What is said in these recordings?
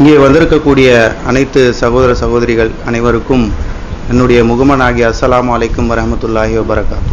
இங்கே வந்திருக்கக்கூடிய அனைத்து சகோதர சகோதரிகள் அனைவருக்கும் என்னுடைய முகமனாகிய அஸ்ஸலாமு அலைக்கும் வரஹமத்துல்லாஹி வபரகாத்து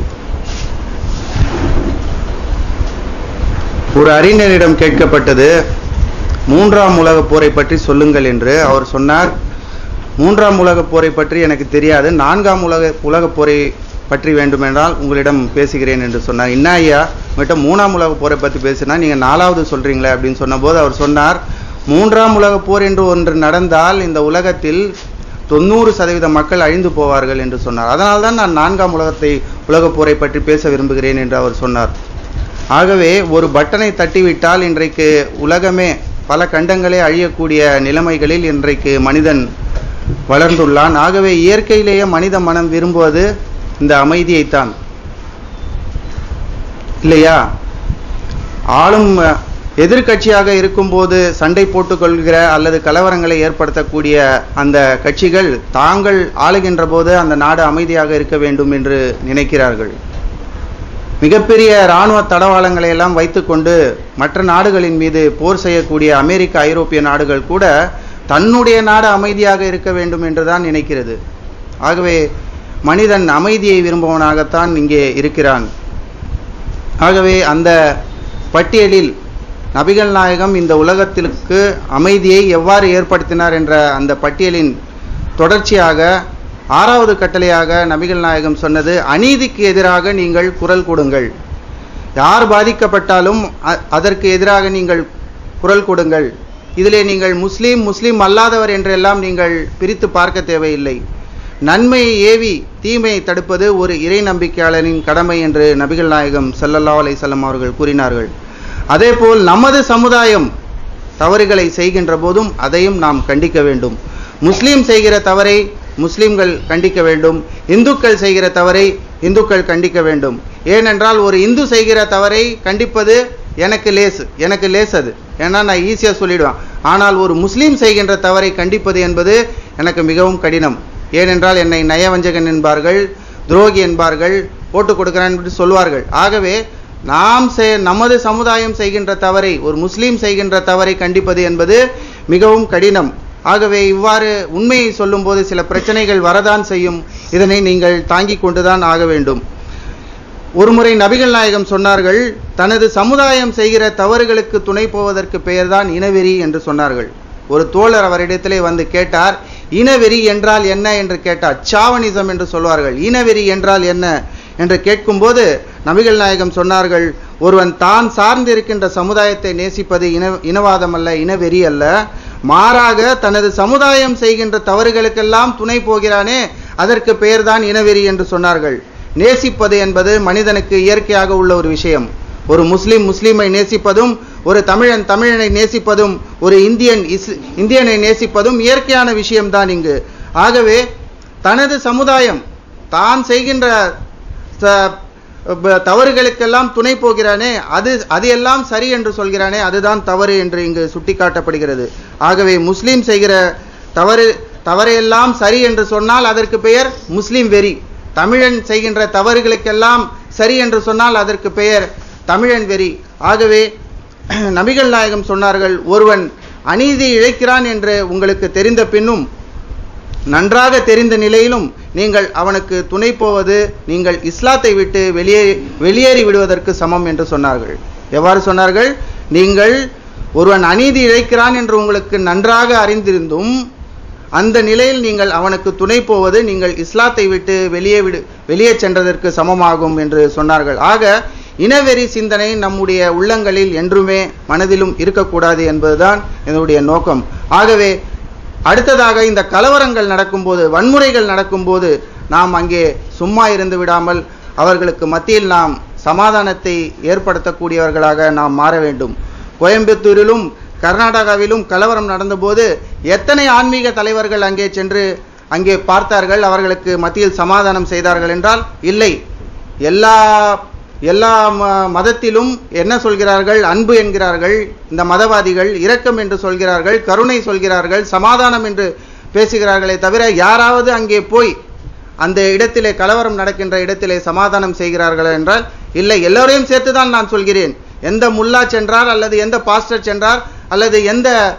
ஒரு அறிஞரிடம் கேட்கப்பட்டது மூன்றாம் உலகப் போரை பற்றி சொல்லுங்கள் என்று அவர் சொன்னார் மூன்றாம் உலகப் போரை பற்றி எனக்கு தெரியாது நான்காம் உலக உலகப் போரை பற்றி வேண்டுமென்றால் உங்களிடம் பேசுகிறேன் என்று சொன்னார் என்ன ஐயா உங்கள்கிட்ட மூணாம் உலகப் போரை பற்றி பேசினா நீங்கள் நாலாவது சொல்கிறீங்களே அப்படின்னு சொன்னபோது அவர் சொன்னார் மூன்றாம் உலகப் போர் என்று ஒன்று நடந்தால் இந்த உலகத்தில் தொண்ணூறு சதவீத மக்கள் அழிந்து போவார்கள் என்று சொன்னார் அதனால்தான் நான் நான்காம் உலகத்தை உலகப் போரை பற்றி பேச விரும்புகிறேன் என்று அவர் சொன்னார் ஆகவே ஒரு பட்டனை தட்டிவிட்டால் இன்றைக்கு உலகமே பல கண்டங்களே அழியக்கூடிய நிலைமைகளில் இன்றைக்கு மனிதன் வளர்ந்துள்ளான் ஆகவே இயற்கையிலேயே மனித மனம் விரும்புவது இந்த அமைதியைத்தான் இல்லையா ஆளும் எதிர்கட்சியாக இருக்கும்போது சண்டை போட்டுக்கொள்கிற அல்லது கலவரங்களை ஏற்படுத்தக்கூடிய அந்த கட்சிகள் தாங்கள் ஆளுகின்ற போது அந்த நாடு அமைதியாக இருக்க வேண்டும் என்று நினைக்கிறார்கள் மிகப்பெரிய இராணுவ தடவாளங்களை எல்லாம் வைத்துக்கொண்டு மற்ற நாடுகளின் மீது போர் செய்யக்கூடிய அமெரிக்க ஐரோப்பிய நாடுகள் கூட தன்னுடைய நாடு அமைதியாக இருக்க வேண்டும் என்றுதான் நினைக்கிறது ஆகவே மனிதன் அமைதியை விரும்புவனாகத்தான் இங்கே இருக்கிறான் ஆகவே அந்த பட்டியலில் நபிகள் நாயகம் இந்த உலகத்திற்கு அமைதியை எவ்வாறு ஏற்படுத்தினார் என்ற அந்த பட்டியலின் தொடர்ச்சியாக ஆறாவது கட்டளையாக நபிகள் நாயகம் சொன்னது அநீதிக்கு எதிராக நீங்கள் குரல் கொடுங்கள் யார் பாதிக்கப்பட்டாலும் அதற்கு எதிராக நீங்கள் குரல் கொடுங்கள் இதிலே நீங்கள் முஸ்லீம் முஸ்லீம் அல்லாதவர் என்றெல்லாம் நீங்கள் பிரித்து பார்க்க தேவையில்லை நன்மையை ஏவி தீமையை தடுப்பது ஒரு இறை நம்பிக்கையாளரின் கடமை என்று நபிகள் நாயகம் சல்லல்லா அலைசல்லம் அவர்கள் கூறினார்கள் அதேபோல் நமது சமுதாயம் தவறுகளை செய்கின்ற போதும் அதையும் நாம் கண்டிக்க வேண்டும் முஸ்லீம் செய்கிற தவறை முஸ்லீம்கள் கண்டிக்க வேண்டும் இந்துக்கள் செய்கிற தவறை இந்துக்கள் கண்டிக்க வேண்டும் ஏனென்றால் ஒரு இந்து செய்கிற தவறை கண்டிப்பது எனக்கு லேசு எனக்கு லேஸ் அது ஏன்னா நான் ஈஸியாக சொல்லிடுவேன் ஆனால் ஒரு முஸ்லீம் செய்கின்ற தவறை கண்டிப்பது என்பது எனக்கு மிகவும் கடினம் ஏனென்றால் என்னை நயவஞ்சகன் என்பார்கள் துரோகி என்பார்கள் போட்டு கொடுக்கிறேன் என்று சொல்வார்கள் ஆகவே நாம் செ நமது சமுதாயம் செய்கின்ற தவறை ஒரு முஸ்லீம் செய்கின்ற தவறை கண்டிப்பது என்பது மிகவும் கடினம் ஆகவே இவ்வாறு உண்மையை சொல்லும்போது சில பிரச்சனைகள் வரதான் செய்யும் இதனை நீங்கள் தாங்கிக் கொண்டுதான் ஆக வேண்டும் ஒருமுறை நபிகள் நாயகம் சொன்னார்கள் தனது சமுதாயம் செய்கிற தவறுகளுக்கு துணை போவதற்கு பெயர்தான் இனவெறி என்று சொன்னார்கள் ஒரு தோழர் அவரிடத்திலே வந்து கேட்டார் இனவெறி என்றால் என்ன என்று கேட்டார் சாவனிசம் என்று சொல்வார்கள் இனவெறி என்றால் என்ன என்று கேட்கும்போது நபிகள் நாயகம் சொன்னார்கள் ஒருவன் தான் சார்ந்திருக்கின்ற சமுதாயத்தை நேசிப்பது இன இனவாதம் அல்ல இனவெறி அல்ல மாறாக தனது சமுதாயம் செய்கின்ற தவறுகளுக்கெல்லாம் துணை போகிறானே அதற்கு பெயர்தான் இனவெறி என்று சொன்னார்கள் நேசிப்பது என்பது மனிதனுக்கு இயற்கையாக உள்ள ஒரு விஷயம் ஒரு முஸ்லீம் முஸ்லீமை நேசிப்பதும் ஒரு தமிழன் தமிழனை நேசிப்பதும் ஒரு இந்தியன் இஸ் இந்தியனை நேசிப்பதும் இயற்கையான விஷயம்தான் இங்கு ஆகவே தனது சமுதாயம் தான் செய்கின்ற தவறுகளுக்கெல்லாம் துணை போகிறானே அது அது எல்லாம் சரி என்று சொல்கிறானே அதுதான் தவறு என்று இங்கு சுட்டிக்காட்டப்படுகிறது ஆகவே முஸ்லீம் செய்கிற தவறு தவறையெல்லாம் சரி என்று சொன்னால் அதற்கு பெயர் முஸ்லீம் வெறி தமிழன் செய்கின்ற தவறுகளுக்கெல்லாம் சரி என்று சொன்னால் அதற்கு பெயர் தமிழன் வெறி ஆகவே நபிகள் நாயகம் சொன்னார்கள் ஒருவன் அநீதி இழைக்கிறான் என்று உங்களுக்கு தெரிந்த பின்னும் நன்றாக தெரிந்த நிலையிலும் நீங்கள் அவனுக்கு துணை போவது நீங்கள் இஸ்லாத்தை விட்டு வெளியே வெளியேறி விடுவதற்கு சமம் என்று சொன்னார்கள் எவ்வாறு சொன்னார்கள் நீங்கள் ஒருவன் அநீதி இழைக்கிறான் என்று உங்களுக்கு நன்றாக அறிந்திருந்தும் அந்த நிலையில் நீங்கள் அவனுக்கு துணை போவது நீங்கள் இஸ்லாத்தை விட்டு வெளியே விடு வெளியே சென்றதற்கு சமமாகும் என்று சொன்னார்கள் ஆக இனவெறி சிந்தனை நம்முடைய உள்ளங்களில் என்றுமே மனதிலும் இருக்கக்கூடாது என்பதுதான் என்னுடைய நோக்கம் ஆகவே அடுத்ததாக இந்த கலவரங்கள் நடக்கும்போது வன்முறைகள் நடக்கும்போது நாம் அங்கே சும்மா இருந்து விடாமல் அவர்களுக்கு மத்தியில் நாம் சமாதானத்தை ஏற்படுத்தக்கூடியவர்களாக நாம் மாற வேண்டும் கோயம்புத்தூரிலும் கர்நாடகாவிலும் கலவரம் நடந்தபோது எத்தனை ஆன்மீக தலைவர்கள் அங்கே சென்று அங்கே பார்த்தார்கள் அவர்களுக்கு மத்தியில் சமாதானம் செய்தார்கள் என்றால் இல்லை எல்லா எல்லா மதத்திலும் என்ன சொல்கிறார்கள் அன்பு என்கிறார்கள் இந்த மதவாதிகள் இரக்கம் என்று சொல்கிறார்கள் கருணை சொல்கிறார்கள் சமாதானம் என்று பேசுகிறார்களே தவிர யாராவது அங்கே போய் அந்த இடத்திலே கலவரம் நடக்கின்ற இடத்திலே சமாதானம் செய்கிறார்கள் என்றால் இல்லை எல்லோரையும் சேர்த்து தான் நான் சொல்கிறேன் எந்த முல்லா சென்றார் அல்லது எந்த பாஸ்டர் சென்றார் அல்லது எந்த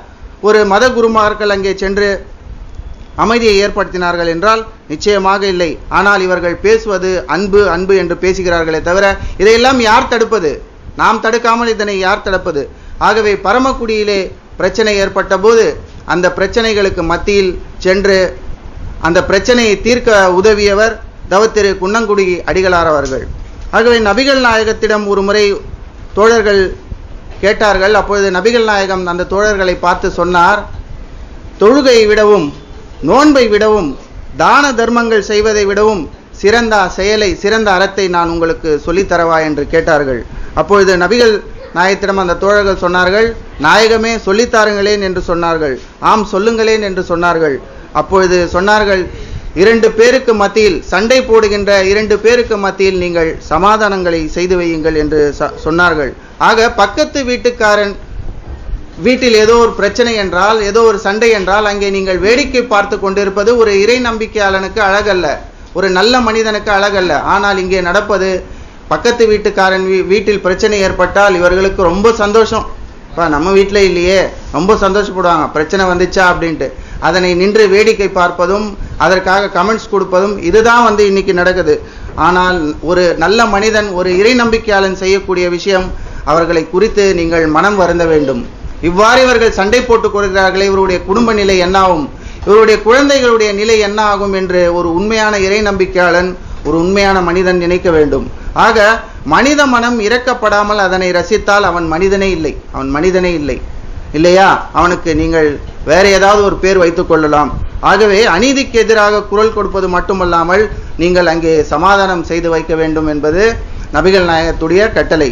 ஒரு மத குருமார்கள் அங்கே சென்று அமைதியை ஏற்படுத்தினார்கள் என்றால் நிச்சயமாக இல்லை ஆனால் இவர்கள் பேசுவது அன்பு அன்பு என்று பேசுகிறார்களே தவிர இதையெல்லாம் யார் தடுப்பது நாம் தடுக்காமல் இதனை யார் தடுப்பது ஆகவே பரமக்குடியிலே பிரச்சனை ஏற்பட்ட போது அந்த பிரச்சனைகளுக்கு மத்தியில் சென்று அந்த பிரச்சனையை தீர்க்க உதவியவர் தவத்திரு குன்னங்குடி அடிகளார் அவர்கள் ஆகவே நபிகள் நாயகத்திடம் ஒரு முறை தோழர்கள் கேட்டார்கள் அப்பொழுது நபிகள் நாயகம் அந்த தோழர்களை பார்த்து சொன்னார் தொழுகை விடவும் நோன்பை விடவும் தான தர்மங்கள் செய்வதை விடவும் சிறந்த செயலை சிறந்த அறத்தை நான் உங்களுக்கு சொல்லித்தரவா என்று கேட்டார்கள் அப்பொழுது நபிகள் நாயகத்திடம் அந்த தோழர்கள் சொன்னார்கள் நாயகமே சொல்லித்தாருங்களேன் என்று சொன்னார்கள் ஆம் சொல்லுங்களேன் என்று சொன்னார்கள் அப்பொழுது சொன்னார்கள் இரண்டு பேருக்கு மத்தியில் சண்டை போடுகின்ற இரண்டு பேருக்கு மத்தியில் நீங்கள் சமாதானங்களை செய்து வையுங்கள் என்று ச- சொன்னார்கள் ஆக பக்கத்து வீட்டுக்காரன் வீட்டில் ஏதோ ஒரு பிரச்சனை என்றால் ஏதோ ஒரு சண்டை என்றால் அங்கே நீங்கள் வேடிக்கை பார்த்து கொண்டிருப்பது ஒரு இறை நம்பிக்கையாளனுக்கு அழகல்ல ஒரு நல்ல மனிதனுக்கு அழகல்ல ஆனால் இங்கே நடப்பது பக்கத்து வீட்டுக்காரன் வீ வீட்டில் பிரச்சனை ஏற்பட்டால் இவர்களுக்கு ரொம்ப சந்தோஷம் இப்போ நம்ம வீட்டில் இல்லையே ரொம்ப சந்தோஷப்படுவாங்க பிரச்சனை வந்துச்சா அப்படின்ட்டு அதனை நின்று வேடிக்கை பார்ப்பதும் அதற்காக கமெண்ட்ஸ் கொடுப்பதும் இதுதான் வந்து இன்னைக்கு நடக்குது ஆனால் ஒரு நல்ல மனிதன் ஒரு இறை நம்பிக்கையாளன் செய்யக்கூடிய விஷயம் அவர்களை குறித்து நீங்கள் மனம் வருந்த வேண்டும் இவ்வாறு இவர்கள் சண்டை போட்டுக் கொள்கிறார்களே இவருடைய குடும்ப நிலை என்னாகும் இவருடைய குழந்தைகளுடைய நிலை என்ன ஆகும் என்று ஒரு உண்மையான இறை நம்பிக்கையாளன் ஒரு உண்மையான மனிதன் நினைக்க வேண்டும் ஆக மனித மனம் இறக்கப்படாமல் அதனை ரசித்தால் அவன் மனிதனே இல்லை அவன் மனிதனே இல்லை இல்லையா அவனுக்கு நீங்கள் வேற ஏதாவது ஒரு பேர் வைத்துக் கொள்ளலாம் ஆகவே அநீதிக்கு எதிராக குரல் கொடுப்பது மட்டுமல்லாமல் நீங்கள் அங்கே சமாதானம் செய்து வைக்க வேண்டும் என்பது நபிகள் நாயகத்துடைய கட்டளை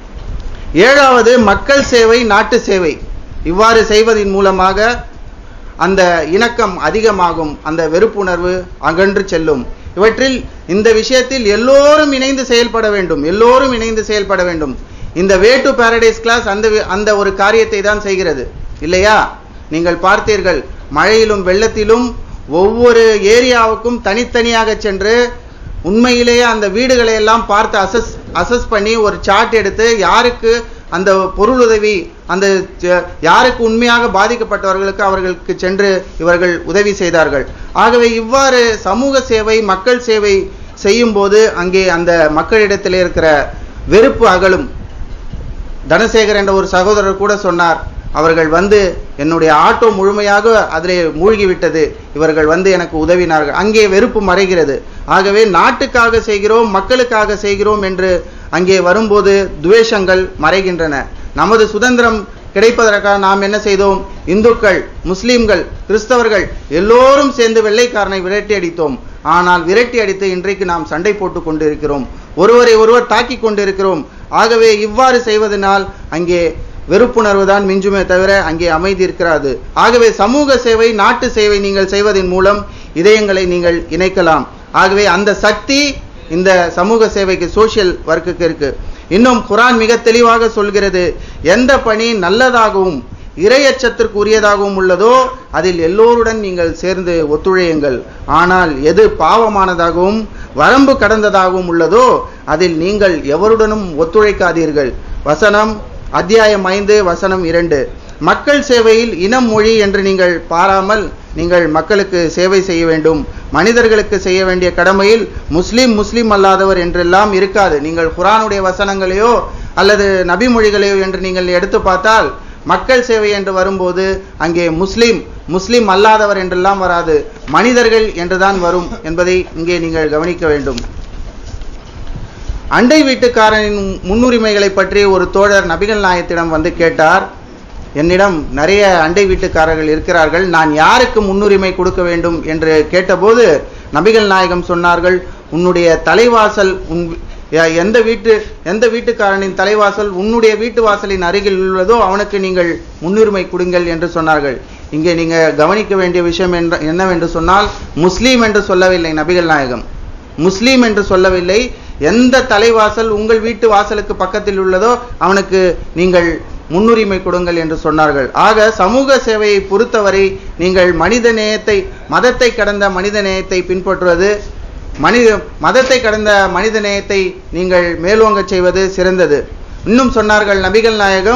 ஏழாவது மக்கள் சேவை நாட்டு சேவை இவ்வாறு செய்வதின் மூலமாக அந்த இணக்கம் அதிகமாகும் அந்த வெறுப்புணர்வு அகன்று செல்லும் இவற்றில் இந்த விஷயத்தில் எல்லோரும் இணைந்து செயல்பட வேண்டும் எல்லோரும் இணைந்து செயல்பட வேண்டும் இந்த வே டு பாரடைஸ் கிளாஸ் அந்த வி- அந்த ஒரு காரியத்தை தான் செய்கிறது இல்லையா நீங்கள் பார்த்தீர்கள் மழையிலும் வெள்ளத்திலும் ஒவ்வொரு ஏரியாவுக்கும் தனித்தனியாக சென்று உண்மையிலேயே அந்த வீடுகளை எல்லாம் பார்த்து அசஸ் அசஸ் பண்ணி ஒரு சார்ட் எடுத்து யாருக்கு அந்த பொருளுதவி அந்த ச- யாருக்கு உண்மையாக பாதிக்கப்பட்டவர்களுக்கு அவர்களுக்கு சென்று இவர்கள் உதவி செய்தார்கள் ஆகவே இவ்வாறு சமூக சேவை மக்கள் சேவை செய்யும்போது அங்கே அந்த மக்களிடத்தில் இருக்கிற வெறுப்பு அகலும் தனசேகர் என்ற ஒரு சகோதரர் கூட சொன்னார் அவர்கள் வந்து என்னுடைய ஆட்டோ முழுமையாக அதிலே மூழ்கிவிட்டது இவர்கள் வந்து எனக்கு உதவினார்கள் அங்கே வெறுப்பு மறைகிறது ஆகவே நாட்டுக்காக செய்கிறோம் மக்களுக்காக செய்கிறோம் என்று அங்கே வரும்போது துவேஷங்கள் மறைகின்றன நமது சுதந்திரம் கிடைப்பதற்காக நாம் என்ன செய்தோம் இந்துக்கள் முஸ்லிம்கள் கிறிஸ்தவர்கள் எல்லோரும் சேர்ந்து வெள்ளைக்காரனை விரட்டி அடித்தோம் ஆனால் விரட்டி அடித்து இன்றைக்கு நாம் சண்டை போட்டு கொண்டிருக்கிறோம் ஒருவரை ஒருவர் தாக்கி கொண்டிருக்கிறோம் ஆகவே இவ்வாறு செய்வதனால் அங்கே வெறுப்புணர்வு தான் மிஞ்சுமே தவிர அங்கே அமைதி இருக்கிறாது ஆகவே சமூக சேவை நாட்டு சேவை நீங்கள் செய்வதன் மூலம் இதயங்களை நீங்கள் இணைக்கலாம் ஆகவே அந்த சக்தி இந்த சமூக சேவைக்கு சோஷியல் ஒர்க்குக்கு இருக்கு இன்னும் குரான் மிக தெளிவாக சொல்கிறது எந்த பணி நல்லதாகவும் இரையச்சத்திற்கு உரியதாகவும் உள்ளதோ அதில் எல்லோருடன் நீங்கள் சேர்ந்து ஒத்துழையுங்கள் ஆனால் எது பாவமானதாகவும் வரம்பு கடந்ததாகவும் உள்ளதோ அதில் நீங்கள் எவருடனும் ஒத்துழைக்காதீர்கள் வசனம் அத்தியாயம் ஐந்து வசனம் இரண்டு மக்கள் சேவையில் இனம் மொழி என்று நீங்கள் பாராமல் நீங்கள் மக்களுக்கு சேவை செய்ய வேண்டும் மனிதர்களுக்கு செய்ய வேண்டிய கடமையில் முஸ்லிம் முஸ்லிம் அல்லாதவர் என்றெல்லாம் இருக்காது நீங்கள் குரானுடைய வசனங்களையோ அல்லது நபி மொழிகளையோ என்று நீங்கள் எடுத்து பார்த்தால் மக்கள் சேவை என்று வரும்போது அங்கே முஸ்லிம் முஸ்லிம் அல்லாதவர் என்றெல்லாம் வராது மனிதர்கள் என்றுதான் வரும் என்பதை இங்கே நீங்கள் கவனிக்க வேண்டும் அண்டை வீட்டுக்காரனின் முன்னுரிமைகளை பற்றி ஒரு தோழர் நபிகள் நாயத்திடம் வந்து கேட்டார் என்னிடம் நிறைய அண்டை வீட்டுக்காரர்கள் இருக்கிறார்கள் நான் யாருக்கு முன்னுரிமை கொடுக்க வேண்டும் என்று கேட்டபோது நபிகள் நாயகம் சொன்னார்கள் உன்னுடைய தலைவாசல் உன் எ- எந்த வீட்டு எந்த வீட்டுக்காரனின் தலைவாசல் உன்னுடைய வீட்டு வாசலின் அருகில் உள்ளதோ அவனுக்கு நீங்கள் முன்னுரிமை கொடுங்கள் என்று சொன்னார்கள் இங்கே நீங்க கவனிக்க வேண்டிய விஷயம் என்ற என்னவென்று சொன்னால் முஸ்லீம் என்று சொல்லவில்லை நபிகள் நாயகம் முஸ்லீம் என்று சொல்லவில்லை எந்த தலைவாசல் உங்கள் வீட்டு வாசலுக்கு பக்கத்தில் உள்ளதோ அவனுக்கு நீங்கள் முன்னுரிமை கொடுங்கள் என்று சொன்னார்கள் ஆக சமூக சேவையை பொறுத்தவரை நீங்கள் மனித நேயத்தை மதத்தை கடந்த மனித நேயத்தை பின்பற்றுவது மனித மதத்தை கடந்த மனித நேயத்தை நீங்கள் மேலோங்கச் செய்வது சிறந்தது இன்னும் சொன்னார்கள் நபிகள் நாயகம்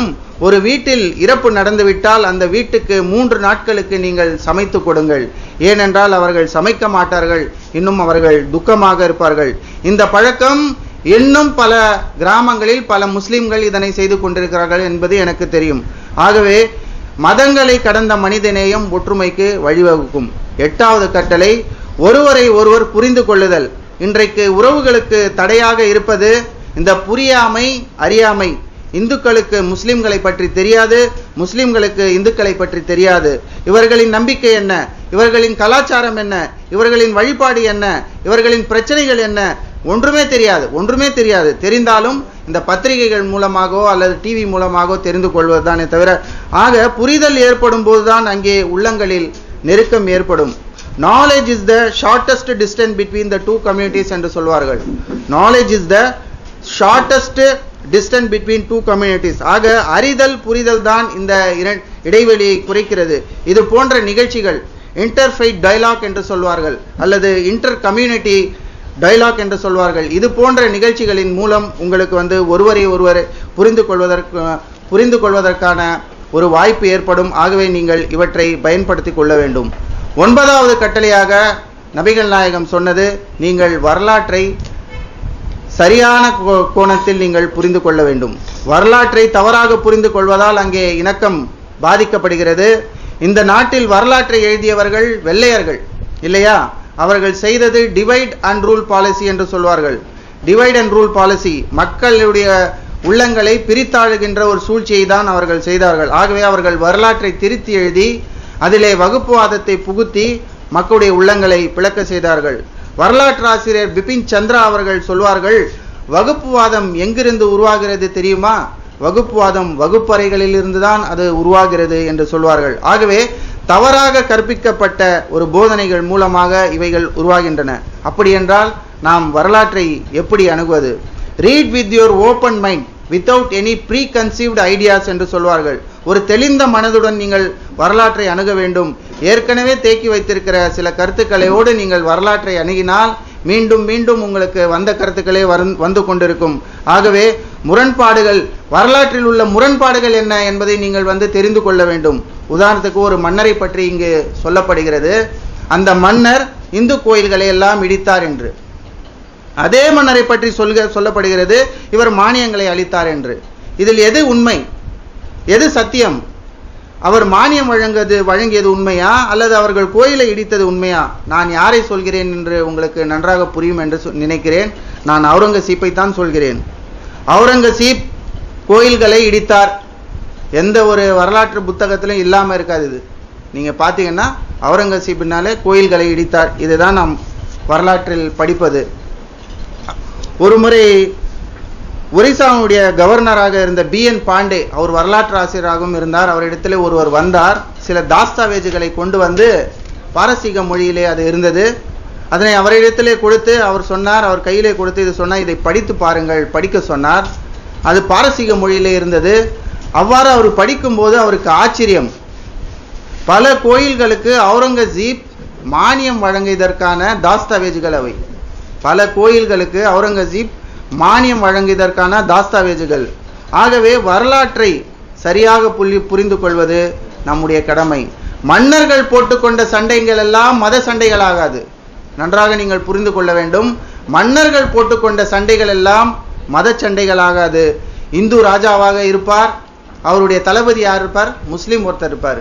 ஒரு வீட்டில் இறப்பு நடந்துவிட்டால் அந்த வீட்டுக்கு மூன்று நாட்களுக்கு நீங்கள் சமைத்து கொடுங்கள் ஏனென்றால் அவர்கள் சமைக்க மாட்டார்கள் இன்னும் அவர்கள் துக்கமாக இருப்பார்கள் இந்த பழக்கம் இன்னும் பல கிராமங்களில் பல முஸ்லிம்கள் இதனை செய்து கொண்டிருக்கிறார்கள் என்பது எனக்கு தெரியும் ஆகவே மதங்களை கடந்த மனிதநேயம் ஒற்றுமைக்கு வழிவகுக்கும் எட்டாவது கட்டளை ஒருவரை ஒருவர் புரிந்து கொள்ளுதல் இன்றைக்கு உறவுகளுக்கு தடையாக இருப்பது இந்த புரியாமை அறியாமை இந்துக்களுக்கு முஸ்லிம்களை பற்றி தெரியாது முஸ்லிம்களுக்கு இந்துக்களை பற்றி தெரியாது இவர்களின் நம்பிக்கை என்ன இவர்களின் கலாச்சாரம் என்ன இவர்களின் வழிபாடு என்ன இவர்களின் பிரச்சனைகள் என்ன ஒன்றுமே தெரியாது ஒன்றுமே தெரியாது தெரிந்தாலும் இந்த பத்திரிகைகள் மூலமாகவோ அல்லது டிவி மூலமாகவோ தெரிந்து கொள்வதுதானே தவிர ஆக புரிதல் ஏற்படும் போதுதான் அங்கே உள்ளங்களில் நெருக்கம் ஏற்படும் knowledge is the shortest distance between the two communities என்று சொல்வார்கள் knowledge is the shortest distance between two communities ஆக அறிதல் புரிதல் தான் இந்த இரண்- இடைவெளியை குறைக்கிறது இது போன்ற நிகழ்ச்சிகள் இன்டர்ஃபைட் டயலாக் என்று சொல்வார்கள் அல்லது இன்டர் கம்யூனிட்டி டயலாக் என்று சொல்வார்கள் இது போன்ற நிகழ்ச்சிகளின் மூலம் உங்களுக்கு வந்து ஒருவரை ஒருவர் புரிந்து கொள்வதற்கு புரிந்து கொள்வதற்கான ஒரு வாய்ப்பு ஏற்படும் ஆகவே நீங்கள் இவற்றை பயன்படுத்திக் கொள்ள வேண்டும் ஒன்பதாவது கட்டளையாக நபிகள் நாயகம் சொன்னது நீங்கள் வரலாற்றை சரியான கோ- கோணத்தில் நீங்கள் புரிந்து கொள்ள வேண்டும் வரலாற்றை தவறாக புரிந்து கொள்வதால் அங்கே இணக்கம் பாதிக்கப்படுகிறது இந்த நாட்டில் வரலாற்றை எழுதியவர்கள் வெள்ளையர்கள் இல்லையா அவர்கள் செய்தது டிவைட் அண்ட் ரூல் பாலிசி என்று சொல்வார்கள் டிவைட் அண்ட் ரூல் பாலிசி மக்களுடைய உள்ளங்களை பிரித்தாழுகின்ற ஒரு சூழ்ச்சியை தான் அவர்கள் செய்தார்கள் ஆகவே அவர்கள் வரலாற்றை திருத்தி எழுதி அதிலே வகுப்புவாதத்தை புகுத்தி மக்களுடைய உள்ளங்களை பிளக்க செய்தார்கள் வரலாற்று ஆசிரியர் பிபின் சந்திரா அவர்கள் சொல்வார்கள் வகுப்புவாதம் எங்கிருந்து உருவாகிறது தெரியுமா வகுப்புவாதம் வகுப்பறைகளில் இருந்துதான் அது உருவாகிறது என்று சொல்வார்கள் ஆகவே தவறாக கற்பிக்கப்பட்ட ஒரு போதனைகள் மூலமாக இவைகள் உருவாகின்றன அப்படி என்றால் நாம் வரலாற்றை எப்படி அணுகுவது read with your open mind without any preconceived ideas என்று சொல்வார்கள் ஒரு தெளிந்த மனதுடன் நீங்கள் வரலாற்றை அணுக வேண்டும் ஏற்கனவே தேக்கி வைத்திருக்கிற சில கருத்துக்களையோடு நீங்கள் வரலாற்றை அணுகினால் மீண்டும் மீண்டும் உங்களுக்கு வந்த கருத்துக்களே வரும் வந்து கொண்டிருக்கும் ஆகவே முரண்பாடுகள் வரலாற்றில் உள்ள முரண்பாடுகள் என்ன என்பதை நீங்கள் வந்து தெரிந்து கொள்ள வேண்டும் உதாரணத்துக்கு ஒரு மன்னரை பற்றி இங்கு சொல்லப்படுகிறது அந்த மன்னர் இந்து கோயில்களை எல்லாம் இடித்தார் என்று அதே மன்னரை பற்றி சொல்க சொல்லப்படுகிறது இவர் மானியங்களை அளித்தார் என்று இதில் எது உண்மை எது சத்தியம் அவர் மானியம் வழங்குவது வழங்கியது உண்மையா அல்லது அவர்கள் கோயிலை இடித்தது உண்மையா நான் யாரை சொல்கிறேன் என்று உங்களுக்கு நன்றாக புரியும் என்று சொ- நினைக்கிறேன் நான் அவுரங்கசீப்பை தான் சொல்கிறேன் அவுரங்கசீப் கோயில்களை இடித்தார் எந்த ஒரு வரலாற்று புத்தகத்திலும் இல்லாம இருக்காது இது நீங்க பார்த்தீங்கன்னா அவுரங்கசீப்பினாலே கோயில்களை இடித்தார் இதுதான் நாம் வரலாற்றில் படிப்பது ஒரு முறை ஒரிசாவுடைய கவர்னராக இருந்த பி என் பாண்டே அவர் வரலாற்று ஆசிரியராகவும் இருந்தார் அவரிடத்திலே ஒருவர் வந்தார் சில தாஸ்தாவேஜுகளை கொண்டு வந்து பாரசீக மொழியிலே அது இருந்தது அதனை அவரிடத்திலே கொடுத்து அவர் சொன்னார் அவர் கையிலே கொடுத்து இது சொன்னார் இதை படித்து பாருங்கள் படிக்க சொன்னார் அது பாரசீக மொழியிலே இருந்தது அவ்வாறு அவர் படிக்கும்போது அவருக்கு ஆச்சரியம் பல கோயில்களுக்கு அவுரங்கசீப் மானியம் வழங்கியதற்கான தாஸ்தாவேஜுகள் அவை பல கோயில்களுக்கு அவுரங்கசீப் மானியம் வழங்கியதற்கான தாஸ்தாவேஜுகள் ஆகவே வரலாற்றை சரியாக புள்ளி புரிந்து கொள்வது நம்முடைய கடமை மன்னர்கள் போட்டுக்கொண்ட சண்டைகள் எல்லாம் மத சண்டைகள் ஆகாது நன்றாக நீங்கள் புரிந்து கொள்ள வேண்டும் மன்னர்கள் போட்டுக்கொண்ட சண்டைகள் எல்லாம் மத சண்டைகள் ஆகாது இந்து ராஜாவாக இருப்பார் அவருடைய தளபதி யார் இருப்பார் முஸ்லீம் ஒருத்தர் இருப்பார்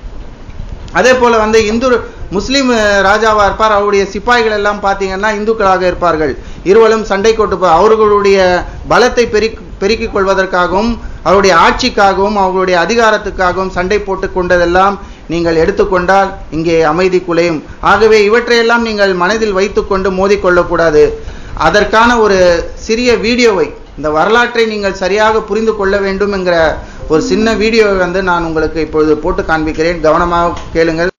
அதே போல வந்து இந்து முஸ்லீம் அஹ், ராஜாவா இருப்பார் அவருடைய சிப்பாய்கள் எல்லாம் பார்த்தீங்கன்னா இந்துக்களாக இருப்பார்கள் இருவரும் சண்டை கொட்டு அவர்களுடைய பலத்தை பெருக்கி பெருக்கிக் கொள்வதற்காகவும் அவருடைய ஆட்சிக்காகவும் அவர்களுடைய அதிகாரத்துக்காகவும் சண்டை போட்டுக் கொண்டதெல்லாம் நீங்கள் எடுத்துக்கொண்டால் இங்கே அமைதி குலையும் ஆகவே இவற்றையெல்லாம் நீங்கள் மனதில் வைத்துக்கொண்டு மோதிக்கொள்ளக்கூடாது அதற்கான ஒரு சிறிய வீடியோவை இந்த வரலாற்றை நீங்கள் சரியாக புரிந்து கொள்ள வேண்டும் என்கிற ஒரு சின்ன வீடியோவை வந்து நான் உங்களுக்கு இப்பொழுது போட்டு காண்பிக்கிறேன் கவனமாக கேளுங்கள்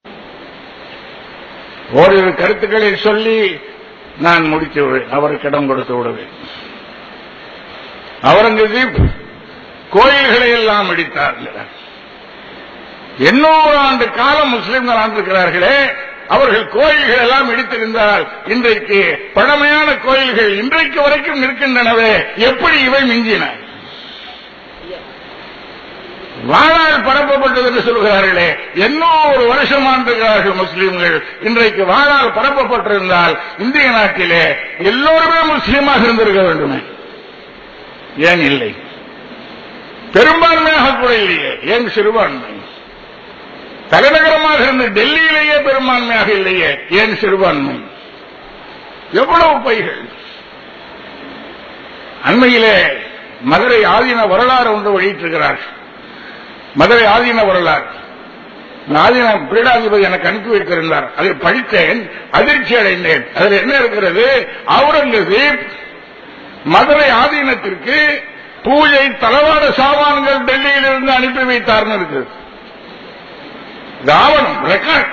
ஓரிரு கருத்துக்களை சொல்லி நான் முடித்து விடுவேன் அவருக்கு இடம் கொடுத்து விடுவேன் அவுரங்கசீப் கோயில்களை எல்லாம் இடித்தார்கள் எண்ணூறு ஆண்டு காலம் முஸ்லிம்கள் ஆண்டிருக்கிறார்களே அவர்கள் கோயில்கள் எல்லாம் இடித்திருந்தால் இன்றைக்கு பழமையான கோயில்கள் இன்றைக்கு வரைக்கும் நிற்கின்றனவே எப்படி இவை மிஞ்சின வாழால் பரப்பப்பட்டது என்று சொல்கிறார்களே எண்ணூறு வருஷம் ஆண்டுகிறார்கள் முஸ்லீம்கள் இன்றைக்கு வாழால் பரப்பப்பட்டிருந்தால் இந்திய நாட்டிலே எல்லோருமே முஸ்லீமாக இருந்திருக்க வேண்டுமே ஏன் இல்லை பெரும்பான்மையாக கூட இல்லையே ஏன் சிறுபான்மை தலைநகரமாக இருந்து டெல்லியிலேயே பெரும்பான்மையாக இல்லையே ஏன் சிறுபான்மை எவ்வளவு பொய்கள் அண்மையிலே மதுரை ஆதீன வரலாறு ஒன்று வெளியிட்டிருக்கிறார்கள் மதுரை ஆதீன வரலாறு இந்த ஆதீன பீடாதிபதி எனக்கு அனுப்பி வைத்திருந்தார் அதை படித்தேன் அதிர்ச்சி அடைந்தேன் அதில் என்ன இருக்கிறது அவுரங்கசீப் மதுரை ஆதீனத்திற்கு பூஜை தளவாட சாமான்கள் டெல்லியிலிருந்து அனுப்பி வைத்தார்னு இருக்குது இது ஆவணம் ரெக்கார்ட்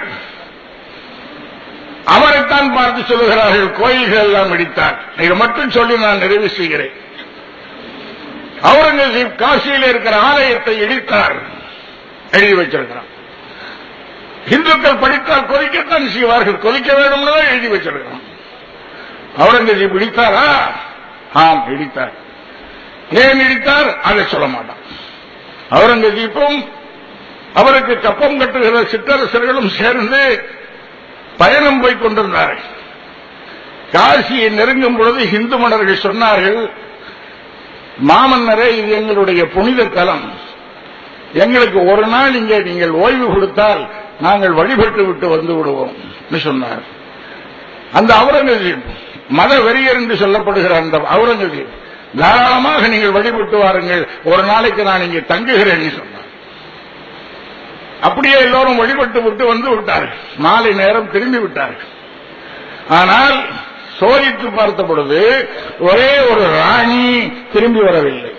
அவரைத்தான் பார்த்து சொல்லுகிறார்கள் கோயில்கள் எல்லாம் இடித்தார் இதை மட்டும் சொல்லி நான் நிறைவு செய்கிறேன் அவுரங்கசீப் காசியில் இருக்கிற ஆலயத்தை இடித்தார் எழுதி வச்சிருக்கிறான் இந்துக்கள் படித்தால் கொதிக்கத்தான் செய்வார்கள் கொதிக்க வேண்டும் எழுதி வச்சிருக்கிறான் அவுரங்கசீப் இடித்தாரா ஆம் இடித்தார் ஏன் இடித்தார் அதை சொல்ல மாட்டான் அவுரங்கசீப்பும் அவருக்கு கப்பம் கட்டுகிற சிற்றரசர்களும் சேர்ந்து பயணம் போய் கொண்டிருந்தார்கள் காசியை நெருங்கும் பொழுது இந்து மன்னர்கள் சொன்னார்கள் மாமன்னரே இது எங்களுடைய புனித தலம் எங்களுக்கு ஒரு நாள் இங்கே நீங்கள் ஓய்வு கொடுத்தால் நாங்கள் வழிபட்டு விட்டு வந்து விடுவோம் என்று சொன்னார் அந்த அவுரங்கசீப் மத வெறியர் என்று சொல்லப்படுகிற அந்த அவுரங்கசீப் தாராளமாக நீங்கள் வழிபட்டு வாருங்கள் ஒரு நாளைக்கு நான் இங்கே தங்குகிறேன் என்று சொன்னார் அப்படியே எல்லோரும் வழிபட்டு விட்டு வந்து விட்டார்கள் மாலை நேரம் திரும்பி விட்டார்கள் ஆனால் சோதித்து பார்த்த பொழுது ஒரே ஒரு ராணி திரும்பி வரவில்லை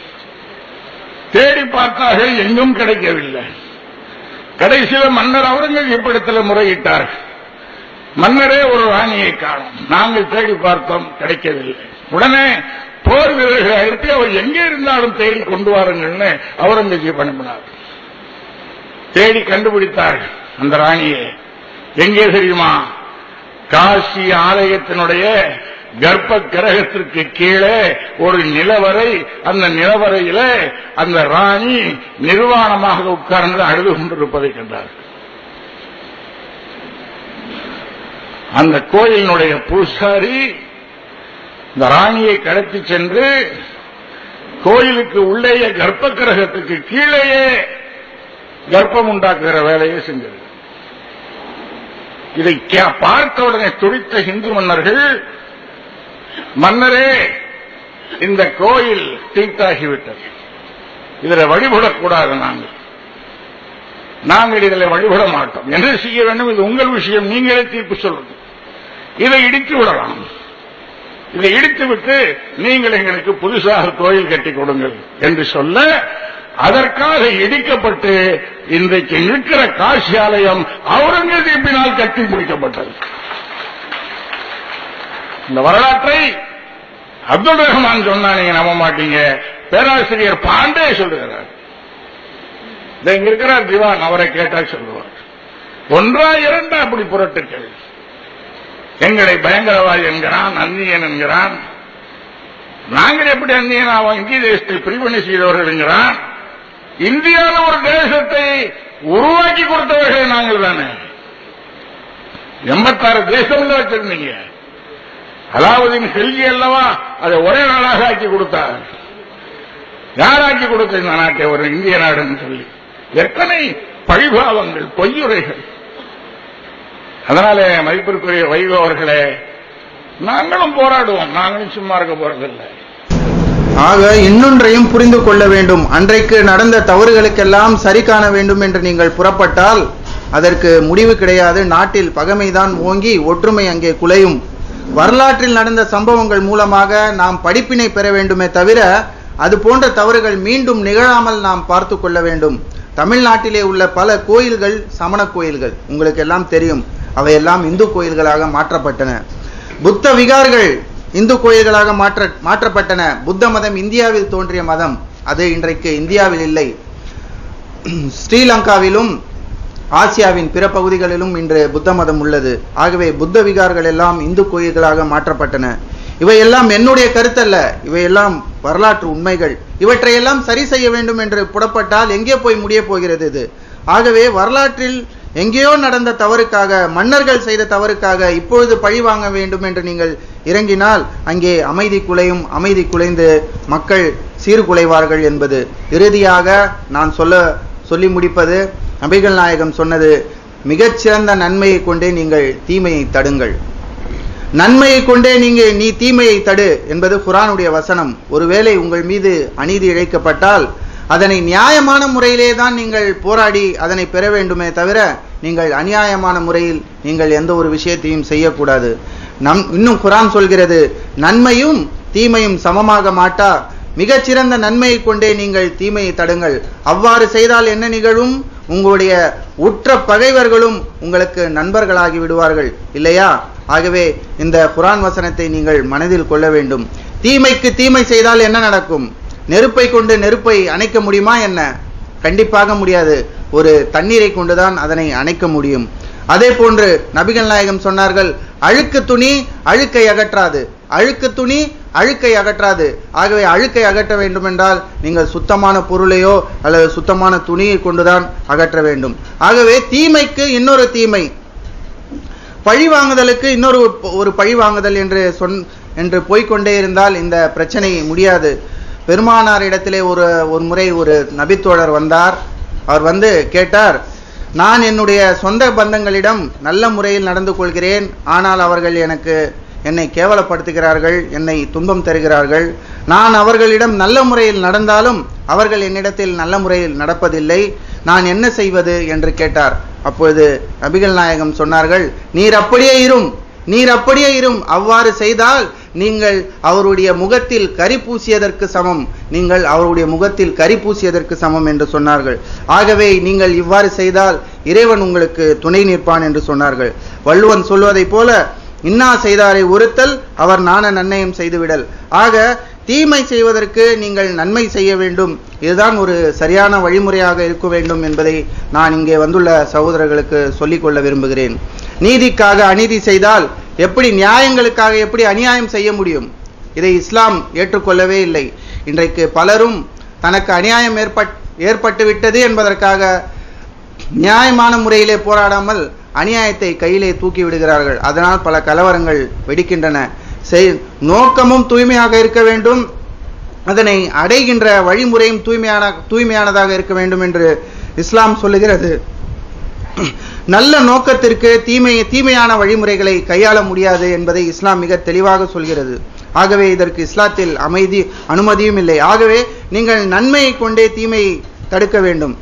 தேடி பார்த்தார்கள் எங்கும் கிடைக்கவில்லை கடைசியில் மன்னர் அவுரங்கசீப்பிடத்தில் முறையிட்டார்கள் மன்னரே ஒரு ராணியை காணும் நாங்கள் தேடி பார்த்தோம் கிடைக்கவில்லை உடனே போர் வீரர்களை அழைத்து அவர் எங்கே இருந்தாலும் தேடி கொண்டு வாருங்கள்னு அவுரங்கசீப் அனுப்பினார் தேடி கண்டுபிடித்தார்கள் அந்த ராணியை எங்கே தெரியுமா காசி ஆலயத்தினுடைய கர்ப்ப கிரகத்திற்கு கீழே ஒரு நிலவரை அந்த நிலவரையில அந்த ராணி நிர்வாணமாக உட்கார்ந்து அழுது கொண்டிருப்பதை கண்டார் அந்த கோயிலினுடைய பூசாரி இந்த ராணியை கடத்தி சென்று கோயிலுக்கு உள்ளேயே கர்ப்ப கிரகத்துக்கு கீழேயே கர்ப்பம் உண்டாக்குகிற வேலையை செஞ்சது இதை கே- பார்த்த உடனே துடித்த இந்து மன்னர்கள் மன்னரே இந்த கோயில் தீட்டாகிவிட்டது இதில் வழிபடக்கூடாது நாங்கள் நாங்கள் இதில் வழிபட மாட்டோம் என்ன செய்ய வேண்டும் இது உங்கள் விஷயம் நீங்களே தீர்ப்பு சொல்லுங்க இதை இடித்து விடலாம் இதை இடித்து விட்டு நீங்கள் எங்களுக்கு புதுசாக கோயில் கட்டி கொடுங்கள் என்று சொல்ல அதற்காக இடிக்கப்பட்டு இன்றைக்கு இருக்கிற காசி ஆலயம் அவுரங்கசீப்பினால் கட்டி முடிக்கப்பட்டது இந்த வரலாற்றை அப்துல் ரஹ்மான் சொன்னா நீங்க நம்ப மாட்டீங்க பேராசிரியர் பாண்டே சொல்லுகிறார் இதோ இங்க இருக்கிறார் திவான் அவரை கேட்டால் சொல்லுவார் ஒன்றா இரண்டா அப்படி புரட்டுக்கள் எங்களை பயங்கரவாதி என்கிறான் அந்நியன் என்கிறான் நாங்கள் எப்படி அந்நியன் ஆவோம் இந்திய தேசத்தை பிரிவினை செய்தவர்கள் என்கிறான் இந்தியாவில் ஒரு தேசத்தை உருவாக்கி கொடுத்தவர்கள் நாங்கள் தானே எண்பத்தாறு தேசம்ல வச்சிருந்தீங்க அலாவுதீன் செல்கி அல்லவா அதை ஒரே நாளாக ஆக்கி கொடுத்தார் யார் ஆக்கி கொடுத்த இந்த நாட்டை ஒரு இந்திய நாடுன்னு சொல்லி எத்தனை பழிபாவங்கள் பொய்யுரைகள் அதனாலே மதிப்பிற்குரிய வைகோ அவர்களே நாங்களும் போராடுவோம் நாங்களும் சும்மா இருக்க போறதில்லை ஆக இன்னொன்றையும் புரிந்து கொள்ள வேண்டும் அன்றைக்கு நடந்த தவறுகளுக்கெல்லாம் சரி காண வேண்டும் என்று நீங்கள் புறப்பட்டால் அதற்கு முடிவு கிடையாது நாட்டில் பகைமைதான் ஓங்கி ஒற்றுமை அங்கே குலையும் வரலாற்றில் நடந்த சம்பவங்கள் மூலமாக நாம் படிப்பினை பெற வேண்டுமே தவிர அது போன்ற தவறுகள் மீண்டும் நிகழாமல் நாம் பார்த்து கொள்ள வேண்டும் தமிழ்நாட்டிலே உள்ள பல கோயில்கள் சமண கோயில்கள் உங்களுக்கு எல்லாம் தெரியும் அவையெல்லாம் இந்து கோயில்களாக மாற்றப்பட்டன புத்த விகார்கள் இந்து கோயில்களாக மாற்ற மாற்றப்பட்டன புத்த மதம் இந்தியாவில் தோன்றிய மதம் அது இன்றைக்கு இந்தியாவில் இல்லை ஸ்ரீலங்காவிலும் ஆசியாவின் பிற பகுதிகளிலும் இன்று புத்த மதம் உள்ளது ஆகவே புத்த விகார்கள் எல்லாம் இந்து கோயில்களாக மாற்றப்பட்டன இவையெல்லாம் என்னுடைய கருத்தல்ல இவையெல்லாம் வரலாற்று உண்மைகள் இவற்றையெல்லாம் சரி செய்ய வேண்டும் என்று புறப்பட்டால் எங்கே போய் முடிய போகிறது இது ஆகவே வரலாற்றில் எங்கேயோ நடந்த தவறுக்காக மன்னர்கள் செய்த தவறுக்காக இப்பொழுது பழி வாங்க வேண்டும் என்று நீங்கள் இறங்கினால் அங்கே அமைதி குலையும் அமைதி குலைந்து மக்கள் சீர்குலைவார்கள் என்பது இறுதியாக நான் சொல்ல சொல்லி முடிப்பது நபிகள் நாயகம் சொன்னது மிகச்சிறந்த நன்மையை கொண்டே நீங்கள் தீமையை தடுங்கள் நன்மையை கொண்டே நீங்க நீ தீமையை தடு என்பது குரானுடைய வசனம் ஒருவேளை உங்கள் மீது அநீதி இழைக்கப்பட்டால் அதனை நியாயமான முறையிலே தான் நீங்கள் போராடி அதனை பெற வேண்டுமே தவிர நீங்கள் அநியாயமான முறையில் நீங்கள் எந்த ஒரு விஷயத்தையும் செய்யக்கூடாது நம் இன்னும் குரான் சொல்கிறது நன்மையும் தீமையும் சமமாக மாட்டா மிகச்சிறந்த நன்மையை கொண்டே நீங்கள் தீமையை தடுங்கள் அவ்வாறு செய்தால் என்ன நிகழும் உங்களுடைய உற்ற பகைவர்களும் உங்களுக்கு நண்பர்களாகி விடுவார்கள் இல்லையா ஆகவே இந்த குரான் வசனத்தை நீங்கள் மனதில் கொள்ள வேண்டும் தீமைக்கு தீமை செய்தால் என்ன நடக்கும் நெருப்பை கொண்டு நெருப்பை அணைக்க முடியுமா என்ன கண்டிப்பாக முடியாது ஒரு தண்ணீரை கொண்டுதான் அதனை அணைக்க முடியும் அதே போன்று நபிகள் நாயகம் சொன்னார்கள் அழுக்கு துணி அழுக்கை அகற்றாது அழுக்கு துணி அழுக்கை அகற்றாது ஆகவே அழுக்கை அகற்ற வேண்டும் என்றால் நீங்கள் சுத்தமான பொருளையோ அல்லது சுத்தமான துணியை கொண்டுதான் அகற்ற வேண்டும் ஆகவே தீமைக்கு இன்னொரு தீமை பழி வாங்குதலுக்கு இன்னொரு ஒரு பழி வாங்குதல் என்று சொன் என்று போய்க்கொண்டே இருந்தால் இந்த பிரச்சனை முடியாது பெருமானார் இடத்திலே ஒரு ஒரு முறை ஒரு நபித்தோழர் வந்தார் அவர் வந்து கேட்டார் நான் என்னுடைய சொந்த பந்தங்களிடம் நல்ல முறையில் நடந்து கொள்கிறேன் ஆனால் அவர்கள் எனக்கு என்னை கேவலப்படுத்துகிறார்கள் என்னை துன்பம் தருகிறார்கள் நான் அவர்களிடம் நல்ல முறையில் நடந்தாலும் அவர்கள் என்னிடத்தில் நல்ல முறையில் நடப்பதில்லை நான் என்ன செய்வது என்று கேட்டார் அப்பொழுது நபிகள் நாயகம் சொன்னார்கள் நீர் அப்படியே இரும் நீர் அப்படியே இரும் அவ்வாறு செய்தால் நீங்கள் அவருடைய முகத்தில் கரி பூசியதற்கு சமம் நீங்கள் அவருடைய முகத்தில் கரி பூசியதற்கு சமம் என்று சொன்னார்கள் ஆகவே நீங்கள் இவ்வாறு செய்தால் இறைவன் உங்களுக்கு துணை நிற்பான் என்று சொன்னார்கள் வள்ளுவன் சொல்வதைப் போல இன்னா செய்தாரை ஒருத்தல் அவர் நாண நன்னயம் செய்துவிடல் ஆக தீமை செய்வதற்கு நீங்கள் நன்மை செய்ய வேண்டும் இதுதான் ஒரு சரியான வழிமுறையாக இருக்க வேண்டும் என்பதை நான் இங்கே வந்துள்ள சகோதரர்களுக்கு சொல்லிக்கொள்ள விரும்புகிறேன் நீதிக்காக அநீதி செய்தால் எப்படி நியாயங்களுக்காக எப்படி அநியாயம் செய்ய முடியும் இதை இஸ்லாம் ஏற்றுக்கொள்ளவே இல்லை இன்றைக்கு பலரும் தனக்கு அநியாயம் ஏற்பட் ஏற்பட்டு விட்டது என்பதற்காக நியாயமான முறையிலே போராடாமல் அநியாயத்தை கையிலே தூக்கி விடுகிறார்கள் அதனால் பல கலவரங்கள் வெடிக்கின்றன செய் நோக்கமும் தூய்மையாக இருக்க வேண்டும் அதனை அடைகின்ற வழிமுறையும் தூய்மையான தூய்மையானதாக இருக்க வேண்டும் என்று இஸ்லாம் சொல்லுகிறது நல்ல நோக்கத்திற்கு தீமை தீமையான வழிமுறைகளை கையாள முடியாது என்பதை இஸ்லாம் மிக தெளிவாக சொல்கிறது ஆகவே இதற்கு இஸ்லாத்தில் அமைதி அனுமதியும் இல்லை ஆகவே நீங்கள் நன்மையை கொண்டே தீமையை தடுக்க வேண்டும்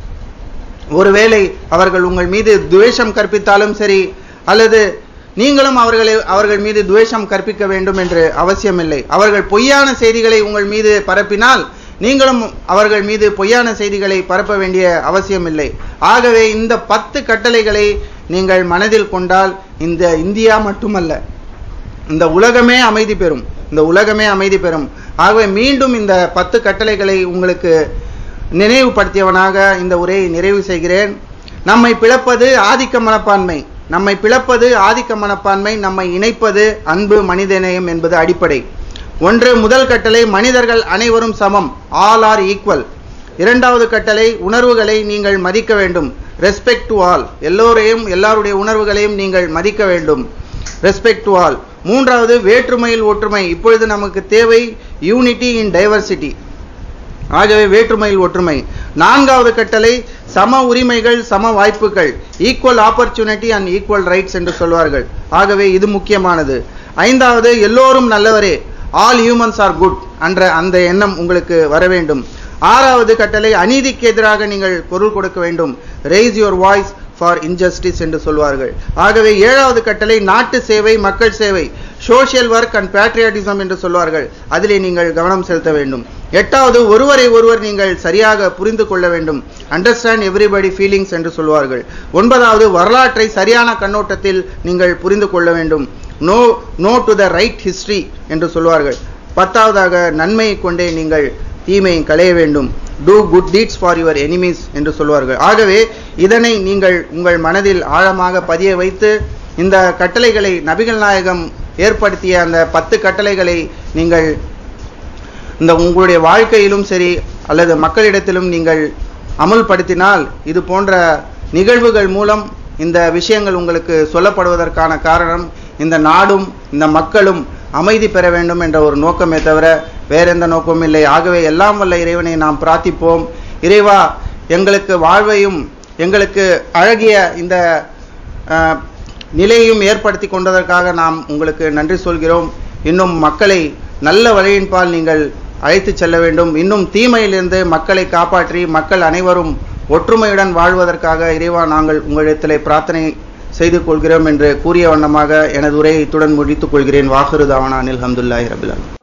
ஒருவேளை அவர்கள் உங்கள் மீது துவேஷம் கற்பித்தாலும் சரி அல்லது நீங்களும் அவர்களை அவர்கள் மீது துவேஷம் கற்பிக்க வேண்டும் என்று அவசியமில்லை அவர்கள் பொய்யான செய்திகளை உங்கள் மீது பரப்பினால் நீங்களும் அவர்கள் மீது பொய்யான செய்திகளை பரப்ப வேண்டிய அவசியமில்லை ஆகவே இந்த பத்து கட்டளைகளை நீங்கள் மனதில் கொண்டால் இந்த இந்தியா மட்டுமல்ல இந்த உலகமே அமைதி பெறும் இந்த உலகமே அமைதி பெறும் ஆகவே மீண்டும் இந்த பத்து கட்டளைகளை உங்களுக்கு நினைவுபடுத்தியவனாக இந்த உரையை நிறைவு செய்கிறேன் நம்மை பிளப்பது ஆதிக்க மனப்பான்மை நம்மை பிளப்பது ஆதிக்க மனப்பான்மை நம்மை இணைப்பது அன்பு மனிதநேயம் என்பது அடிப்படை ஒன்று முதல் கட்டளை மனிதர்கள் அனைவரும் சமம் ஆல் ஆர் ஈக்குவல் இரண்டாவது கட்டளை உணர்வுகளை நீங்கள் மதிக்க வேண்டும் ரெஸ்பெக்ட் டு ஆல் எல்லோரையும் எல்லாருடைய உணர்வுகளையும் நீங்கள் மதிக்க வேண்டும் ரெஸ்பெக்ட் டு ஆல் மூன்றாவது வேற்றுமையில் ஒற்றுமை இப்பொழுது நமக்கு தேவை யூனிட்டி இன் டைவர்சிட்டி ஆகவே வேற்றுமையில் ஒற்றுமை நான்காவது கட்டளை சம உரிமைகள் சம வாய்ப்புகள் equal opportunity and equal rights என்று சொல்வார்கள் ஆகவே இது முக்கியமானது ஐந்தாவது எல்லோரும் நல்லவரே ஆல் ஹியூமன்ஸ் ஆர் குட் என்ற அந்த எண்ணம் உங்களுக்கு வர வேண்டும் ஆறாவது கட்டளை அநீதிக்கு எதிராக நீங்கள் பொருள் கொடுக்க வேண்டும் raise your voice for injustice என்று சொல்வார்கள் ஆகவே ஏழாவது கட்டளை நாட்டு சேவை மக்கள் சேவை சோஷியல் ஒர்க் அண்ட் பேட்ரியாட்டிசம் என்று சொல்வார்கள் அதிலே நீங்கள் கவனம் செலுத்த வேண்டும் எட்டாவது ஒருவரை ஒருவர் நீங்கள் சரியாக புரிந்து கொள்ள வேண்டும் அண்டர்ஸ்டாண்ட் எவ்ரிபடி ஃபீலிங்ஸ் என்று சொல்வார்கள் ஒன்பதாவது வரலாற்றை சரியான கண்ணோட்டத்தில் நீங்கள் புரிந்து கொள்ள வேண்டும் know know to the right history என்று சொல்வார்கள் பத்தாவதாக நன்மையை கொண்டே நீங்கள் தீமையை களைய வேண்டும் do good deeds for your enemies என்று சொல்வார்கள் ஆகவே இதனை நீங்கள் உங்கள் மனதில் ஆழமாக பதிய வைத்து இந்த கட்டளைகளை நபிகள் நாயகம் ஏற்படுத்திய அந்த பத்து கட்டளைகளை நீங்கள் இந்த உங்களுடைய வாழ்க்கையிலும் சரி அல்லது மக்களிடத்திலும் நீங்கள் அமுல்படுத்தினால் இது போன்ற நிகழ்வுகள் மூலம் இந்த விஷயங்கள் உங்களுக்கு சொல்லப்படுவதற்கான காரணம் இந்த நாடும் இந்த மக்களும் அமைதி பெற வேண்டும் என்ற ஒரு நோக்கமே தவிர வேற எந்த நோக்கமும் இல்லை ஆகவே எல்லாம் வல்ல இறைவனை நாம் பிரார்த்திப்போம் இறைவா எங்களுக்கு வாழ்வையும் எங்களுக்கு அழகிய இந்த அஹ், நிலையையும் ஏற்படுத்தி கொண்டதற்காக நாம் உங்களுக்கு நன்றி சொல்கிறோம் இன்னும் மக்களை நல்ல வழியின்பால் நீங்கள் அழைத்து செல்ல வேண்டும் இன்னும் தீமையிலிருந்து மக்களை காப்பாற்றி மக்கள் அனைவரும் ஒற்றுமையுடன் வாழ்வதற்காக இறைவா நாங்கள் உங்களிடத்திலே பிரார்த்தனை செய்து கொள்கிறோம் என்று கூறிய வண்ணமாக எனது உரையை இத்துடன் முடித்துக் கொள்கிறேன் வாகுரு தாவனானில் அஹமதுல்லாஹி ரபிலான்